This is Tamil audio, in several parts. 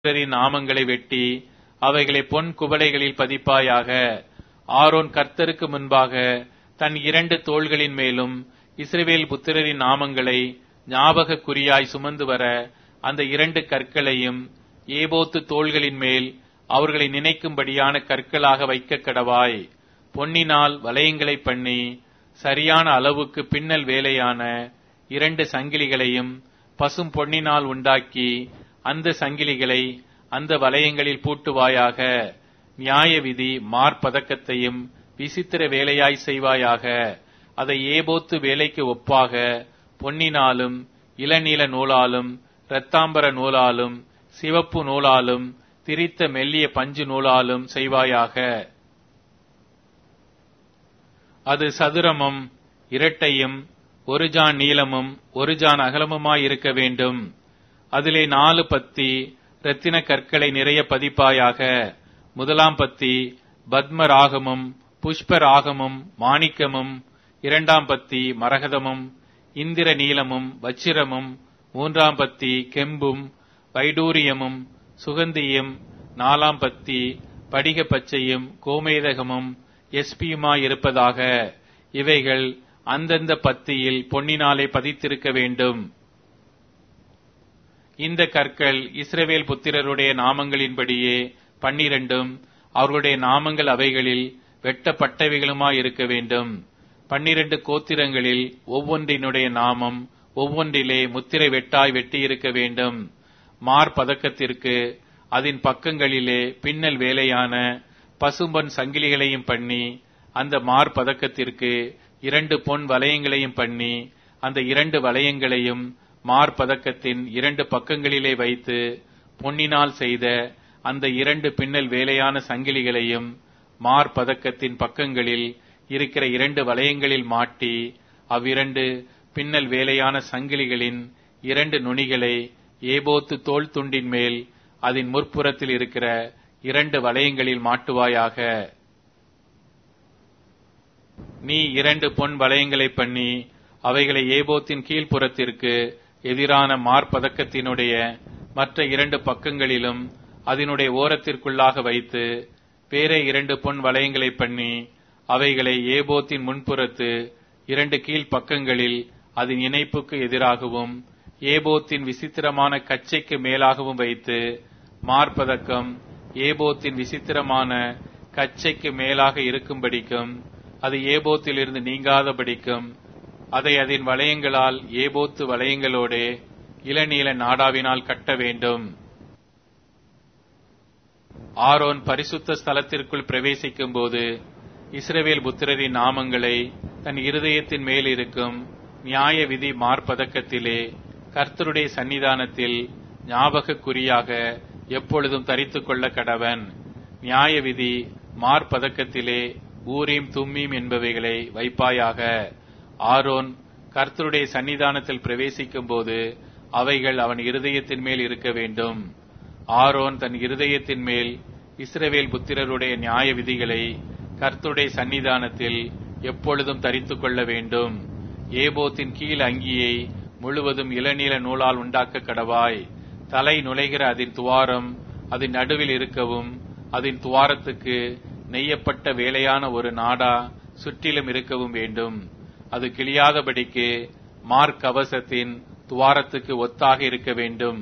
புத்திரரின் நாமங்களை வெட்டி அவைகளை பொன் குவளைகளில் பதிப்பாயாக ஆரோன் கர்த்தருக்கு முன்பாக தன் இரண்டு தோள்களின் மேலும் இஸ்ரவேல் புத்திரரின் நாமங்களை ஞாபக குறியாய் சுமந்து வர அந்த இரண்டு கற்களையும் ஏபோத்து தோள்களின் மேல் அவர்களை நினைக்கும்படியான கற்களாக வைக்க கடவாய் பொன்னினால் வளையங்களை பண்ணி சரியான அளவுக்கு பின்னல் வேலையான இரண்டு சங்கிலிகளையும் பசும் பொன்னினால் உண்டாக்கி அந்த சங்கிலிகளை அந்த வளையங்களில் பூட்டுவாயாக நியாய விதி மார்பதக்கத்தையும் விசித்திர வேலையாய் செய்வாயாக அதை ஏபோத்து வேலைக்கு ஒப்பாக பொன்னினாலும் இளநீல நூலாலும் இரத்தாம்பர நூலாலும் சிவப்பு நூலாலும் திரித்த மெல்லிய பஞ்சு நூலாலும் செய்வாயாக அது சதுரமும் இரட்டையும் ஒரு ஜான் நீளமும் ஒரு ஜான் அகலமுமாய் இருக்க வேண்டும் அதிலே நாலு பத்தி இரத்தின கற்களை நிறைய பதிப்பாயாக முதலாம் பத்தி பத்ம ராகமும் புஷ்ப ராகமும் மாணிக்கமும் இரண்டாம் பத்தி மரகதமும் இந்திர நீலமும் வச்சிரமும் மூன்றாம் பத்தி கெம்பும் வைடூரியமும் சுகந்தியும் நாலாம் பத்தி படிக பச்சையும் கோமேதகமும் எஸ்பியுமாயிருப்பதாக இவைகள் அந்தந்த பத்தியில் பொன்னினாலே பதித்திருக்க வேண்டும் இந்த கற்கள் இஸ்ரவேல் புத்திரருடைய நாமங்களின்படியே பன்னிரண்டும் அவர்களுடைய நாமங்கள் அவைகளில் வெட்டப்பட்டவைகளுமாய் இருக்க வேண்டும் பன்னிரண்டு கோத்திரங்களில் ஒவ்வொன்றினுடைய நாமம் ஒவ்வொன்றிலே முத்திரை வெட்டாய் வெட்டியிருக்க வேண்டும் மார்பதக்கத்திற்கு அதன் பக்கங்களிலே பின்னல் வேலையான பசும்பொன் சங்கிலிகளையும் பண்ணி அந்த மார்பதக்கத்திற்கு இரண்டு பொன் வளையங்களையும் பண்ணி அந்த இரண்டு வளையங்களையும் மார்பதக்கத்தின் இரண்டு பக்கங்களிலே வைத்து பொன்னினால் செய்த அந்த இரண்டு பின்னல் வேலையான சங்கிலிகளையும் மார்பதக்கத்தின் பக்கங்களில் இருக்கிற இரண்டு வளையங்களில் மாட்டி அவ்விரண்டு பின்னல் வேலையான சங்கிலிகளின் இரண்டு நுனிகளை ஏபோத்து தோல் துண்டின் மேல் அதன் முற்புறத்தில் இருக்கிற இரண்டு வளையங்களில் மாட்டுவாயாக நீ இரண்டு பொன் வளையங்களை பண்ணி அவைகளை ஏபோத்தின் கீழ்ப்புறத்திற்கு எதிரான மார்பதக்கத்தினுடைய மற்ற இரண்டு பக்கங்களிலும் அதனுடைய ஓரத்திற்குள்ளாக வைத்து வேற இரண்டு பொன் வளையங்களை பண்ணி அவைகளை ஏபோத்தின் முன்புறத்து இரண்டு கீழ் பக்கங்களில் அதன் இணைப்புக்கு எதிராகவும் ஏபோத்தின் விசித்திரமான கச்சைக்கு மேலாகவும் வைத்து மார்பதக்கம் ஏபோத்தின் விசித்திரமான கச்சைக்கு மேலாக இருக்கும்படிக்கும் அது ஏபோத்திலிருந்து நீங்காதபடிக்கும் அதை அதன் வளையங்களால் ஏபோத்து வளையங்களோடே இளநீல நாடாவினால் கட்ட வேண்டும் ஆரோன் பரிசுத்த ஸ்தலத்திற்குள் பிரவேசிக்கும் போது இஸ்ரவேல் புத்திரரின் நாமங்களை தன் இருதயத்தின் மேல் இருக்கும் நியாய விதி மார்பதக்கத்திலே கர்த்தருடைய சன்னிதானத்தில் ஞாபக குறியாக எப்பொழுதும் தரித்துக் கொள்ள கடவன் நியாய விதி மார்பதக்கத்திலே ஊரீம் தும்மீம் என்பவைகளை வைப்பாயாக ஆரோன் கர்த்தருடைய சன்னிதானத்தில் பிரவேசிக்கும் போது அவைகள் அவன் இருதயத்தின் மேல் இருக்க வேண்டும் ஆரோன் தன் இருதயத்தின் மேல் இஸ்ரவேல் புத்திரருடைய நியாய விதிகளை கர்த்தருடைய சன்னிதானத்தில் எப்பொழுதும் தரித்துக் கொள்ள வேண்டும் ஏபோத்தின் கீழ் அங்கியை முழுவதும் இளநீல நூலால் உண்டாக்க கடவாய் தலை நுழைகிற அதன் துவாரம் அதன் நடுவில் இருக்கவும் அதன் துவாரத்துக்கு நெய்யப்பட்ட வேலையான ஒரு நாடா சுற்றிலும் இருக்கவும் வேண்டும் அது கிளியாதபடிக்கு மார்க்கவசத்தின் துவாரத்துக்கு ஒத்தாக இருக்க வேண்டும்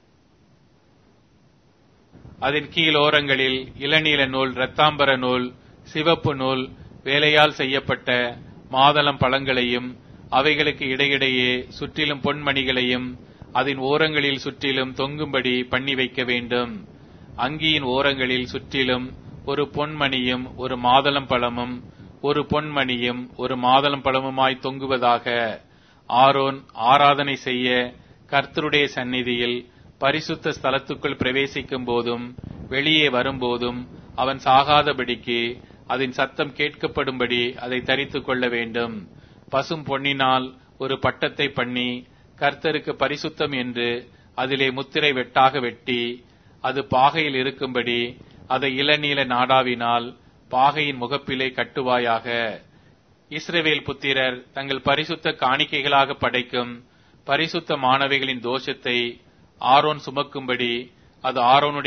அதன் கீழோரங்களில் இளநீல நூல் இரத்தாம்பர நூல் சிவப்பு நூல் வேலையால் செய்யப்பட்ட மாதளம் பழங்களையும் அவைகளுக்கு இடையிடையே சுற்றிலும் பொன்மணிகளையும் அதன் ஓரங்களில் சுற்றிலும் தொங்கும்படி பண்ணி வைக்க வேண்டும் அங்கியின் ஓரங்களில் சுற்றிலும் ஒரு பொன்மணியும் ஒரு மாதளம் பழமும் ஒரு பொன்மணியும் ஒரு மாதளம் பழமுமாய் தொங்குவதாக ஆரோன் ஆராதனை செய்ய கர்த்தருடைய சந்நிதியில் பரிசுத்த ஸ்தலத்துக்குள் பிரவேசிக்கும் போதும் வெளியே வரும்போதும் அவன் சாகாதபடிக்கு அதன் சத்தம் கேட்கப்படும்படி அதை தரித்துக் கொள்ள வேண்டும் பசும் பொன்னினால் ஒரு பட்டத்தை பண்ணி கர்த்தருக்கு பரிசுத்தம் என்று அதிலே முத்திரை வெட்டாக வெட்டி அது பாகையில் இருக்கும்படி அதை இளநீல நாடாவினால் பாகையின் முகப்பிலே கட்டுவாயாக இஸ்ரவேல் புத்திரர் தங்கள் பரிசுத்த காணிக்கைகளாக படைக்கும் பரிசுத்த மாணவிகளின் தோஷத்தை ஆரோன் சுமக்கும்படி அது ஆரோனுடைய